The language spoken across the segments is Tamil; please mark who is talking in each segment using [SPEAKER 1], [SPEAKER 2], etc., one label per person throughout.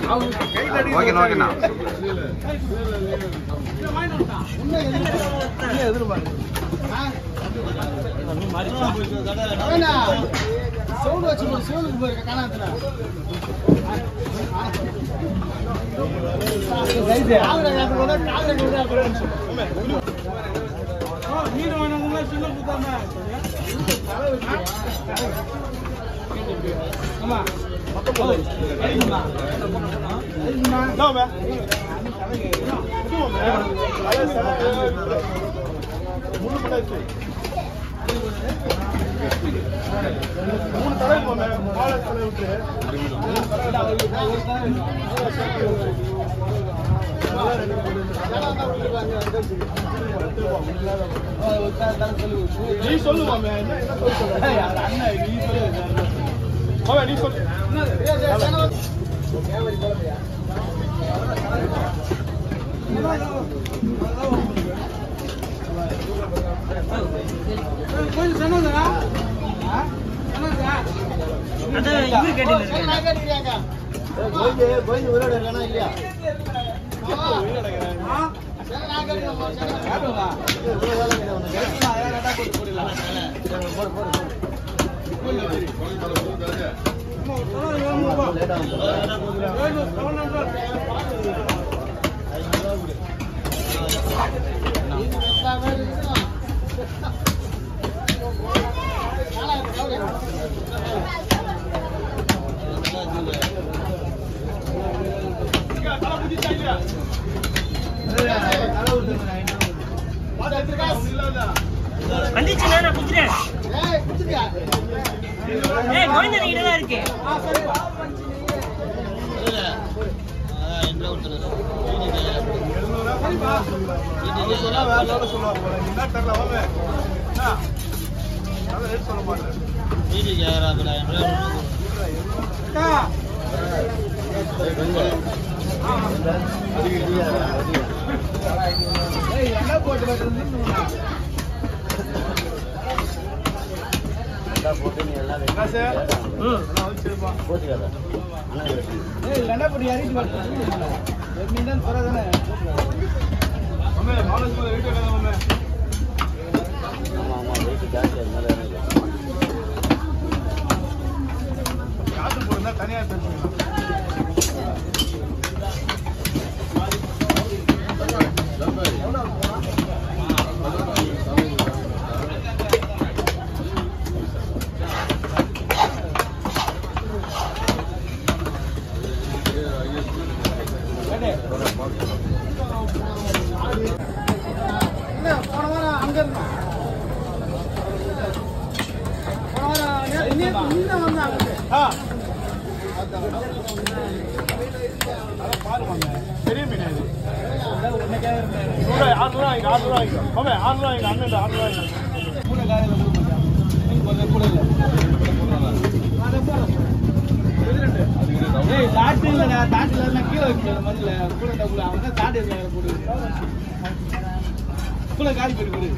[SPEAKER 1] ஓகேண்ணா ஓகேண்ணா
[SPEAKER 2] சவுண்ட் வச்சு சிவனுக்கு போயிருக்க காணாத்துல
[SPEAKER 3] நீ சொல்லு மாமே என்ன என்ன சொல்ற அண்ணன் நீ சொல்லு மாமே நீ சொல்லு
[SPEAKER 4] வந்துச்சுண்ணா நான் குத்துறேன் ஏய் கோவிந்தன் கிட்ட தான் இருக்கு
[SPEAKER 3] சொன்னா வேற லெவல்ல சொல்லுவாங்க போல. நீ என்ன தெரியல மாமே என்ன நல்ல ரேட் சொல்ல மாட்டேன் என்ன சார் எல்லாம் வச்சிருப்பான் மாமே மாலை சொல்ல ரேட் என்ன மாமே காசு போடுறதா தனியா பேசுங்க
[SPEAKER 2] போன வாரம் அங்க இருந்தான் போன வாரம் இன்னும் வந்தாங்க
[SPEAKER 3] ஆ அதான் பாரு மாமே பெரிய மீன் இது நூறு ஆறுநூறு வாங்கிக்க ஆறுநூறு வாங்கிக்கோ மாமே ஆறுநூறு வாங்கிக்க அண்ணன் ஆறுநூறு வாங்கிக்கோ
[SPEAKER 2] ஏய் தாட்டு இல்லடா தாட்டுல நான் கீழே வைக்கல மண்ணுல கூட டபுள் அவன் தான் தாட்டு இல்ல போடு கூட காலி போடு போடு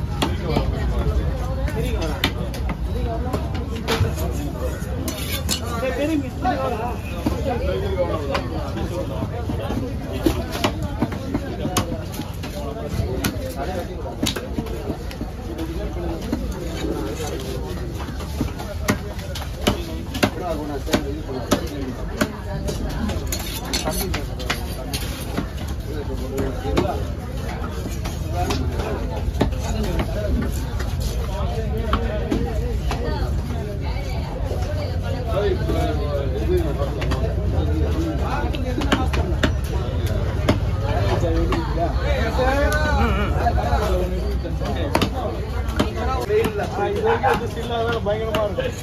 [SPEAKER 3] இது வரைக்கும் வந்து still ஆ வேற பயங்கரமா இருக்கும்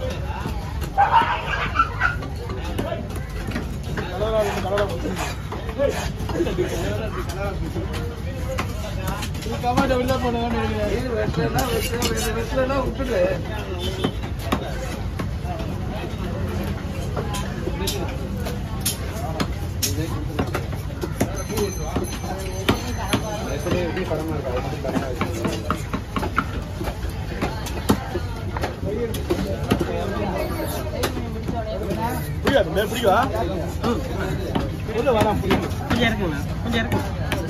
[SPEAKER 3] கலரா இருக்கு கலரா
[SPEAKER 2] கமாண்ட உள்ள போனவன் வெட்டலனா வெட்டல வெட்டலனா விட்டுடு
[SPEAKER 3] பிடிக்காது மேல் பிடிக்கா
[SPEAKER 2] உள்ள வரான் புரியுது
[SPEAKER 4] கொஞ்சம் இறக்குங்க கொஞ்சம் இறக்குங்க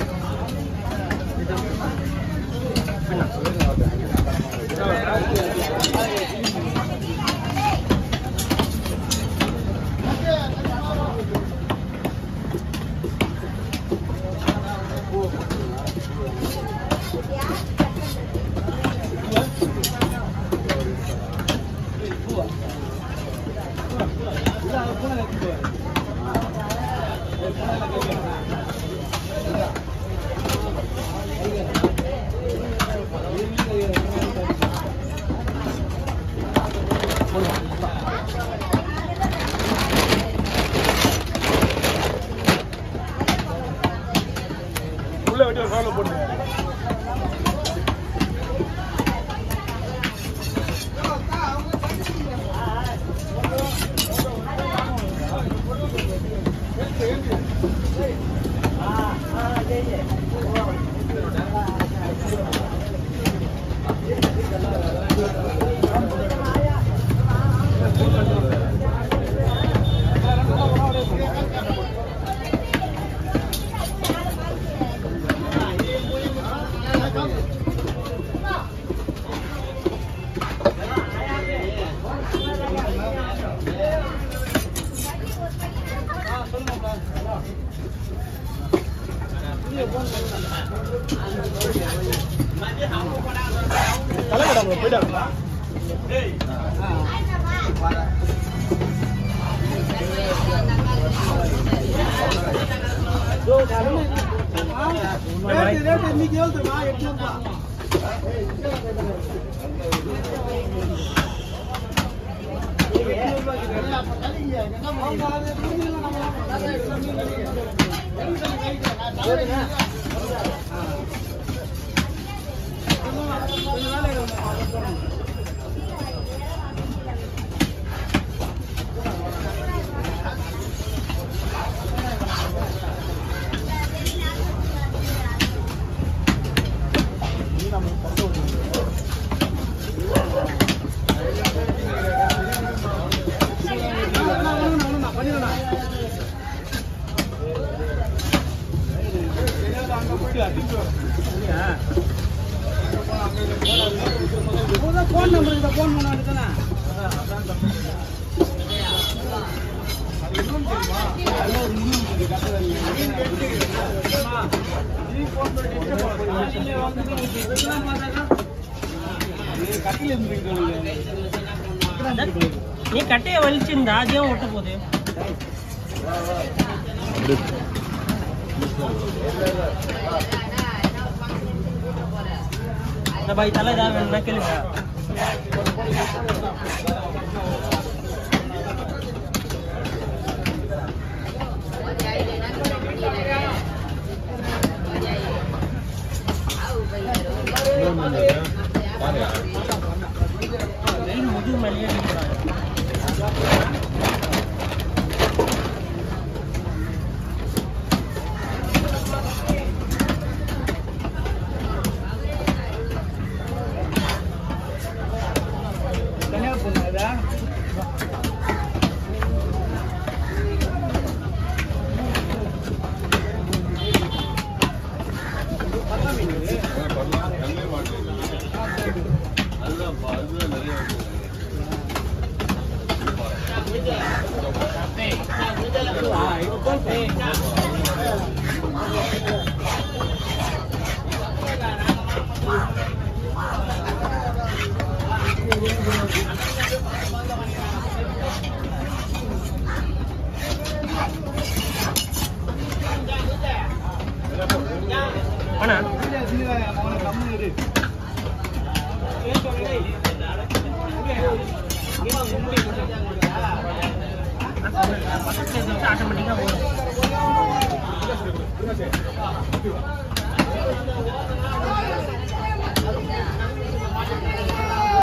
[SPEAKER 3] உள்ள வெட்டி ஒரு காலில் போடுங்க தலைக்கடா போயிட்டாங்களா
[SPEAKER 2] ரேட்டு ரேட்டு இன்னைக்கு எழுதுமா எட்நூறுபா போன் நம்பர் இந்த போன் பண்ண வேண்டியதானே
[SPEAKER 4] நீ கட்டையை வலிச்சிருந்தா அதையும் ஒட்ட போகுது இந்த பாய் தலை ஏதாவது வேணும்னா கேளுங்க வெயில் முதுகு மேலேயே அடிக்கிறாங்க
[SPEAKER 2] தனியா போங்க இதா
[SPEAKER 4] ஆனா ஆட்டோமேட்டிக்கா போகும்
[SPEAKER 2] ஆ